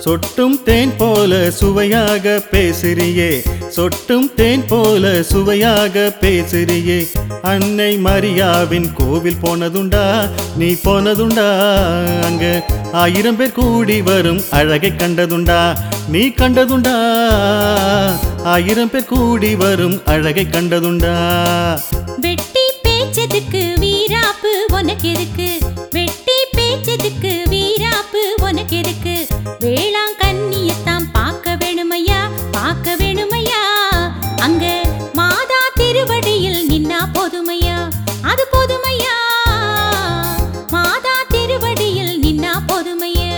சொட்டும் தேன் போல சுவையாக பேசுறியே சொட்டும் தேன் போல சுவையாக பேசுறியே அன்னை மரியாவின் கோவில் போனதுண்டா நீ போனதுண்டா அங்க ஆயிரம் பேர் கூடி வரும் அழகை கண்டதுண்டா நீ கண்டதுண்டா ஆயிரம் பேர் கூடி வரும் அழகை கண்டதுண்டா வெட்டி பேச்சதுக்கு வீராப்பு உனக்கு இருக்கு வெட்டி பேச்சதுக்கு வீராப்பு உனக்கு இருக்கு வேளாங் கண்ணியத்தான் பார்க்க வேணுமையா பார்க்க வேணுமையா அங்க மாதா திருவடியில் நின்னா போதுமையா அது போதுமையா மாதா திருவடியில் நின்னா போதுமையா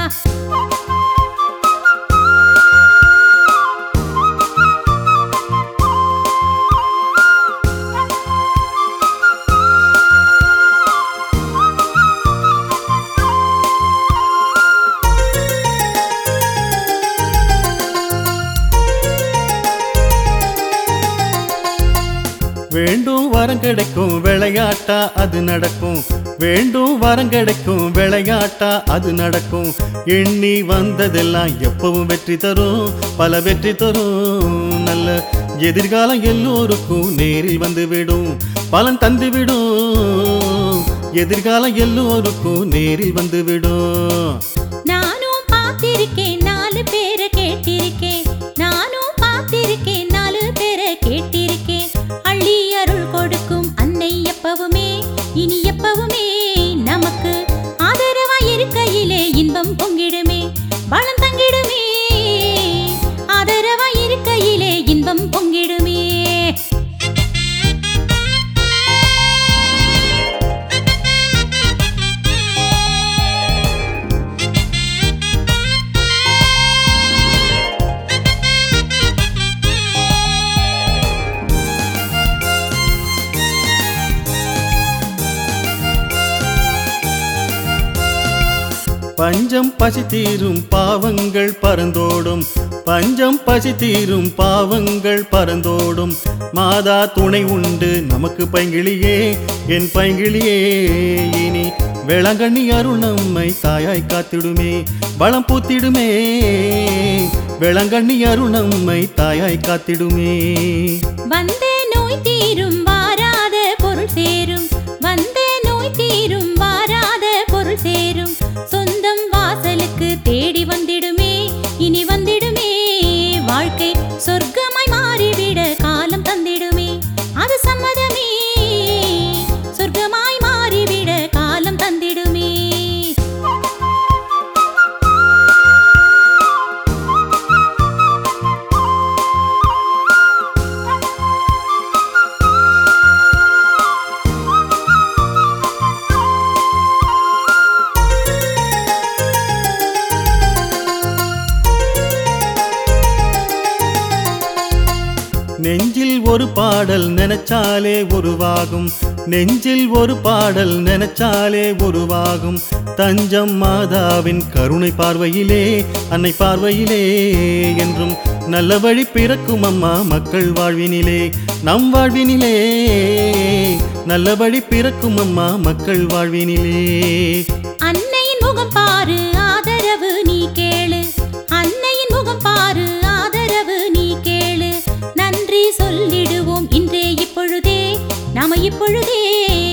வேண்டும் வரம் கிடைக்கும் விளையாட்டா அது நடக்கும் வேண்டும் வரம் கிடைக்கும் விளையாட்டா அது நடக்கும் எண்ணி வந்ததெல்லாம் எப்பவும் வெற்றி தரும் பல வெற்றி தரும் நல்ல எதிர்காலம் எல்லோருக்கும் நேரில் வந்து விடும் பலன் தந்து விடும் எதிர்காலம் எல்லோருக்கும் நேரில் வந்து விடும் நானும் பார்த்திருக்கேன் நாலு பேரை கேட்டிருக்கேன் நானும் பார்த்திருக்கேன் நாலு பேரை கேட்டிருக்கேன் அள்ளி அருள் கொடுக்கும் அன்னை எப்பவுமே இனி எப்பவுமே நமக்கு ஆதரவா இருக்கையிலே இன்பம் பொங்கிடுமே பலம் தங்கிடுமே ஆதரவா இருக்கையிலே இன்பம் பொங்கிடுமே பஞ்சம் பசி தீரும் பாவங்கள் பறந்தோடும் பஞ்சம் பசி தீரும் பாவங்கள் பறந்தோடும் மாதா துணை உண்டு நமக்கு பைங்கிளியே என் பைங்கிளியே இனி வேளாங்கண்ணி அருள் நம்மை தாயாய் காத்திடுமே பலம் பூத்திடுமே வேளாங்கண்ணி அருள் நம்மை தாயாய் காத்திடுமே வந்த நோய் தீரும் வாராத பொருள் சேரும் வந்த நோய் தீரும் வாராத பொருள் சேரும் சொந்தம் வாசலுக்கு தேடி வந்திடுமே இனி வந்திடுமே வாழ்க்கை சொர்க்கமாய் மாறிவிட காலம் தந்திடுமே அது சம்மதமே சொர்க்கமாய் மாறிவிட காலம் தந்திடுமே நெஞ்சில் ஒரு பாடல் நினைச்சாலே உருவாகும் நெஞ்சில் ஒரு பாடல் நினைச்சாலே உருவாகும் தஞ்சம் மாதாவின் கருணை பார்வையிலே அன்னை பார்வையிலே என்றும் நல்ல வழி பிறக்கும் அம்மா மக்கள் வாழ்வினிலே நம் வாழ்வினிலே நல்ல வழி பிறக்கும் அம்மா மக்கள் வாழ்வினிலே அன்னையின் முகம் பாரு ஆதரவு நீ கேளு அன்னையின் முகம் பாரு ஆதரவு நீ கேளு நன்றி சொல்லிடுவோம் இன்றே இப்பொழுதே நாம இப்பொழுதே